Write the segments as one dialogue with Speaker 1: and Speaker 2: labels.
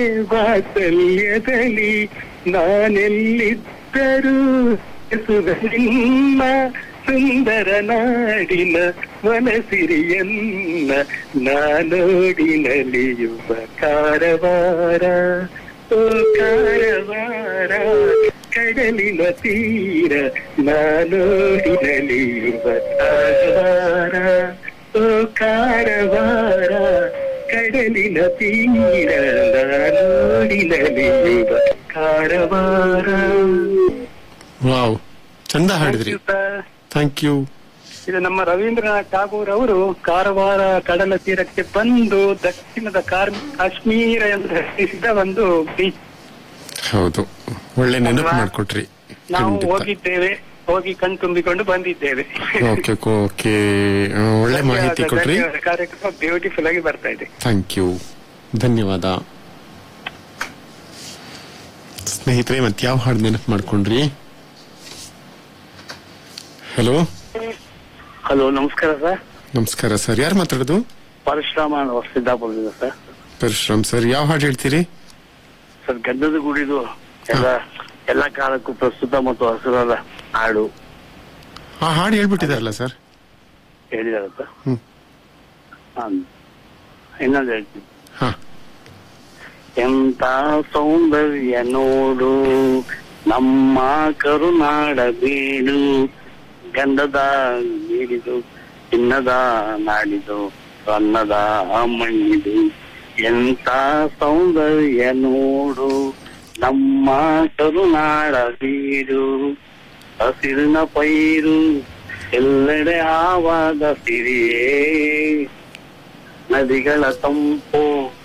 Speaker 1: ವಾತ್ಸಲ್ಯದಲ್ಲಿ ನಾನೆಲ್ಲಿದ್ದರೂ ಹೆಸುವ ನಿನ್ನ ಸುಂದರ ನಾಡಿನ ವನಸಿರಿಯನ್ನ ನಾನೋಡಿ ನಲಿಯುವ ಕಾರವಾರ ಓ ಕಾರವಾರ ಕಡಲಿನ ತೀರ ನಾನೋಡಿ ನಲಿಯುವ ಕಾರವಾರ ಓ ಕಾರವಾರ ಕಡಲಿನ ತೀರ ನಾನೋಡಿ ನಲಿಯುವ ಕಾರವಾರ
Speaker 2: ವಾವ್ ಚಂದ ಹಾಡಿದ್ರಿ ಥ್ಯಾಂಕ್ ಯು
Speaker 1: ಇದು ನಮ್ಮ ರವೀಂದ್ರನಾಥ್ ಠಾಗೂರ್ ಅವರು ಕಾರವಾರ ಕಡಲ ತೀರಕ್ಕೆ ಬಂದು ದಕ್ಷಿಣದ ಕಾರ್ ಕಾಶ್ಮೀರ ಎಂದು ಹೆಸರಿಸಿದ ಒಂದು ಬೀಚ್
Speaker 2: ಹೌದು ಒಳ್ಳೆ ನೆನಪು ಮಾಡ್ಕೊಟ್ರಿ
Speaker 1: ನಾವು
Speaker 2: ಖಂಡಿತ
Speaker 1: ಹೋಗಿದ್ದೇವೆ ಹೋಗಿ ಕಣ್ತುಂಬಿಕೊಂಡು ಬಂದಿದ್ದೇವೆ
Speaker 2: ಓಕೆ ಓಕೆ ಒಳ್ಳೆ ಮಾಹಿತಿ ಕೊಟ್ರಿ
Speaker 1: ಧನ್ಯವಾದ. ಕಾರ್ಯಕ್ರಮ ಬ್ಯೂಟಿಫುಲ್ ಆಗಿ ಬರ್ತಾ ಇದೆ
Speaker 2: ಥ್ಯಾಂಕ್ ಯು ಧನ್ಯವಾದ ಸ್ನೇಹಿತರೆ ಮತ್ತೆ ಯಾವ ಹಾಡು ನೆನಪು ಮಾಡ್ಕೊಂಡ್ರಿ ಹಲೋ
Speaker 1: ಹಲೋ ನಮಸ್ಕಾರ ಸರ್
Speaker 2: ನಮಸ್ಕಾರ ಸರ್ ಯಾರು ಮಾತಾಡೋದು
Speaker 1: ಪರಶುರಾಮ ಸಿದ್ದಾಪುರದಿಂದ ಸರ್
Speaker 2: ಪರಶುರಾಮ್ ಸರ್ ಯಾವ ಹಾಡು ಹೇಳ್ತೀರಿ
Speaker 1: ಸರ್ ಗಂಧದ ಗುಡಿದು ಎಲ್ಲ ಎಲ್ಲ ಕಾಲಕ್ಕೂ ಪ್ರಸ್ತುತ ಮತ್ತು ಹಸುರದ ಹಾಡು
Speaker 2: ಆ ಹಾಡು ಹೇಳ್ಬಿಟ್ಟಿದಾರಲ್ಲ ಸರ್
Speaker 1: ಹೇಳಿದಾರೆ ಸರ್
Speaker 2: ಹ್ಮ್.
Speaker 1: ಹಾಂ. ಇನ್ನೊಂದು ಹೇಳ್ತೀನಿ
Speaker 2: ಹಾ
Speaker 1: ಎಂತ ಸೌಂದರ್ಯ ನೋಡು ನಮ್ಮ ಕರುನಾಡ ಬೀಡು ಗಂಧದ ನೀಡಿದು ಚಿನ್ನದ ನಾಡಿದು ಅನ್ನದ ಮಣ್ಣಿದು ಎಂತ ಸೌಂದರ್ಯ ನೋಡು ನಮ್ಮ ಕರುನಾಡ ಬೀಡು ಹಸಿರಿನ ಪೈರು ಎಲ್ಲೆಡೆ ಆವಾದ ಸಿರಿಯೇ ನದಿಗಳ ತಂಪು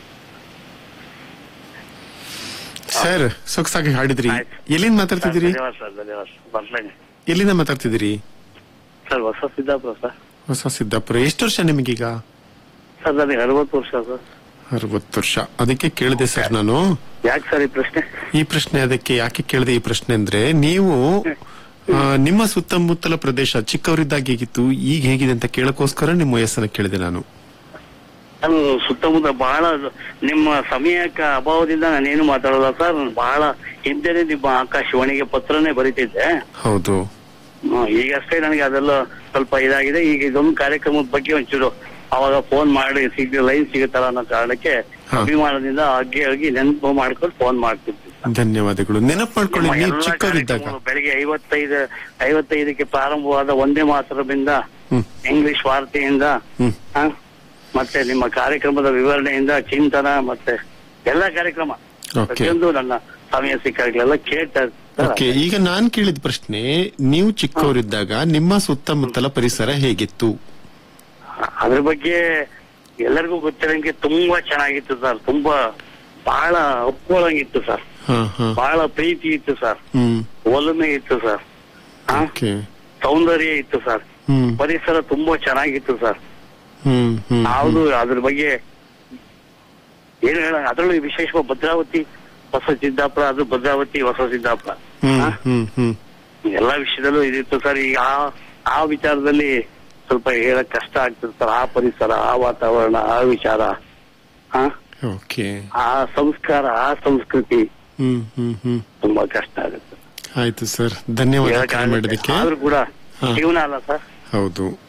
Speaker 2: ಸರ್ ಸೊಗಸಾಗಿ ಹಾಡಿದ್ರಿ
Speaker 1: ಆಯ್ತು.
Speaker 2: ಎಲ್ಲಿಂದ ಮಾತಾಡ್ತಿದ್ದೀರಿ
Speaker 1: ಧನ್ಯವಾದ ಸರ್ ಧನ್ಯವಾದ ಸರ್ ಬರ್ತೇನೆ
Speaker 2: ಎಲ್ಲಿಂದ ಮಾತಾಡ್ತಿದ್ದೀರಿ
Speaker 1: ಸರ್ ಹೊಸ ಸಿದ್ದಾಪುರ ಸರ್
Speaker 2: ಹೊಸ ಸಿದ್ದಾಪುರ ಎಷ್ಟು ವರ್ಷ ನಿಮಗೀಗ
Speaker 1: ಸರ್ ನನಗೆ ಅರವತ್ತು ವರ್ಷ ಸರ್
Speaker 2: ಅರವತ್ತು ವರ್ಷ ಅದಕ್ಕೆ ಕೇಳಿದೆ ಸರ್ ನಾನು
Speaker 1: ಯಾಕೆ ಸರ್ ಈ ಪ್ರಶ್ನೆ
Speaker 2: ಈ ಪ್ರಶ್ನೆ ಅದಕ್ಕೆ ಯಾಕೆ ಕೇಳಿದೆ ಈ ಪ್ರಶ್ನೆ ಅಂದ್ರೆ ನೀವು ಆ, ನಿಮ್ಮ ಸುತ್ತಮುತ್ತಲ ಪ್ರದೇಶ ಚಿಕ್ಕವರಿದ್ದಾಗ ಹೇಗಿತ್ತು ಈಗ ಹೇಗಿದೆ ಅಂತ ಕೇಳಕ್ಕೋಸ್ಕರ ನಿಮ್ಮ ವಯಸ್ಸನ್ನ ಕೇಳಿದೆ ನಾನು
Speaker 1: ನಾನು ಸುತ್ತಮುತ್ತ ಬಹಳ ನಿಮ್ಮ ಸಮಯಕ್ಕ ಅಭಾವದಿಂದ ನಾನೇನು ಮಾತಾಡೋಲ್ಲ ಸರ್ ನಾನು ಬಹಳ ಹಿಂದೆನೆ ನಿಮ್ಮ ಆಕಾಶವಾಣಿಗೆ ಪತ್ರನೇ ಬರೀತಿದ್ದೆ
Speaker 2: ಹೌದು
Speaker 1: ಹ್ಮ್, ಈಗಷ್ಟೇ ನನಗೆ ಅದೆಲ್ಲ ಸ್ವಲ್ಪ ಇದಾಗಿದೆ ಈಗ ಇದೊಂದು ಕಾರ್ಯಕ್ರಮದ ಬಗ್ಗೆ ಒಂಚೂರು ಅವಾಗ ಫೋನ್ ಮಾಡಿ ಸಿಗ ಲೈನ್ ಸಿಗುತ್ತಲ್ಲ ಅನ್ನೋ ಕಾರಣಕ್ಕೆ
Speaker 2: ಹಾ.
Speaker 1: ಅಭಿಮಾನದಿಂದ ಅಗ್ಗೆ ಹೋಗಿ ನೆನಪು ಮಾಡ್ಕೊಂಡು ಫೋನ್ ಮಾಡ್ತಿದ್ದೆ
Speaker 2: ಧನ್ಯವಾದಗಳು ನೆನಪು ಮಾಡ್ಕೊಳ್ಳಿ
Speaker 1: ನಿಮ್ಮ
Speaker 2: ನೀವು
Speaker 1: ಎಲ್ಲ
Speaker 2: ಚಿಕ್ಕವರಿದ್ದಾಗ
Speaker 1: ಕಾರ್ಯಕ್ರಮಗಳು ಬೆಳಿಗ್ಗೆ ಐವತ್ತೈದು ಐವತ್ತೈದಕ್ಕೆ ಪ್ರಾರಂಭವಾದ ಒಂದೇ ಮಾತರದಿಂದ
Speaker 2: ಹ್ಮ್
Speaker 1: ಇಂಗ್ಲಿಷ್ ವಾರ್ತೆಯಿಂದ
Speaker 2: ಹ್ಮ್
Speaker 1: ಆ, ಮತ್ತೆ ನಿಮ್ಮ ಕಾರ್ಯಕ್ರಮದ ವಿವರಣೆಯಿಂದ ಚಿಂತನ ಮತ್ತೆ ಎಲ್ಲ ಕಾರ್ಯಕ್ರಮ
Speaker 2: Okay.
Speaker 1: ಪ್ರತಿಯೊಂದು ನನ್ನ ಸಮಯ ಸಿಕ್ಕಾಗ್ಲೆಲ್ಲ ಕೇಳ್ತಾ ಇರ್ತಾರೆ.
Speaker 2: ಓಕೆ ಈಗ ನಾನ್ ಕೇಳಿದ ಪ್ರಶ್ನೆ ನೀವು ಚಿಕ್ಕವರಿದ್ದಾಗ ನಿಮ್ಮ ಸುತ್ತಮುತ್ತಲ ಪರಿಸರ ಹೇಗಿತ್ತು
Speaker 1: ಅದ್ರ ಬಗ್ಗೆ ಎಲ್ಲರಿಗೂ ಗೊತ್ತಿರಂಗೆ ತುಂಬಾ ಚೆನ್ನಾಗಿತ್ತು ಸರ್ ತುಂಬಾ ಬಹಳ ಒಪ್ಕೊಳ್ಳಂಗಿತ್ತು ಸರ್
Speaker 2: ಹಾ ಹಾ
Speaker 1: ಬಹಳ ಪ್ರೀತಿ ಇತ್ತು ಸರ್
Speaker 2: ಹ್ಮ್
Speaker 1: ಒಲುಮೆ ಇತ್ತು ಸರ್ ಆ,
Speaker 2: ಓಕೆ
Speaker 1: ಸೌಂದರ್ಯ ಇತ್ತು ಸರ್
Speaker 2: ಹ್ಮ್
Speaker 1: ಪರಿಸರ ತುಂಬಾ ಚೆನ್ನಾಗಿತ್ತು ಸರ್
Speaker 2: ಹ್ಮ್ ಹ್ಮ್
Speaker 1: ಯಾವುದು ಅದ್ರ ಬಗ್ಗೆ ಏನು ಹೇಳ ಅದರಲ್ಲೂ ವಿಶೇಷವಾಗಿ ಭದ್ರಾವತಿ ಹೊಸ ಸಿದ್ದಾಪುರ ಅದು ಭದ್ರಾವತಿ ಹೊಸ ಸಿದ್ದಾಪುರ
Speaker 2: ಹ್ಮ್
Speaker 1: ಆ,
Speaker 2: ಹ್ಮ್ ಹ್ಮ್
Speaker 1: ಎಲ್ಲಾ ವಿಷಯದಲ್ಲೂ ಇದಿತ್ತು ಸರ್ ಈಗ ಆ ಆ ವಿಚಾರದಲ್ಲಿ ಸ್ವಲ್ಪ ಹೇಳಕ್ ಕಷ್ಟ ಆಗ್ತದೆ ಸರ್ ಆ ಪರಿಸರ ಆ ವಾತಾವರಣ ಆ ವಿಚಾರ ಆ
Speaker 2: ಓಕೆ
Speaker 1: ಆ ಸಂಸ್ಕಾರ ಆ ಸಂಸ್ಕೃತಿ
Speaker 2: ಹ್ಮ್ ಹ್ಮ್ ಹ್ಮ್
Speaker 1: ತುಂಬಾ ಕಷ್ಟ ಆಗುತ್ತೆ
Speaker 2: ಆಯ್ತು ಸರ್ ಧನ್ಯವಾದ
Speaker 1: ಹೇಳಕ್
Speaker 2: ಕರೆ
Speaker 1: ಆಗುತ್ತೆ.
Speaker 2: ಮಾಡಿದ್ದಕ್ಕೆ
Speaker 1: ಆದ್ರೂ ಕೂಡ
Speaker 2: ಹಾ.
Speaker 1: ಜೀವನ ಅಲ್ಲ ಸರ್
Speaker 2: ಹೌದು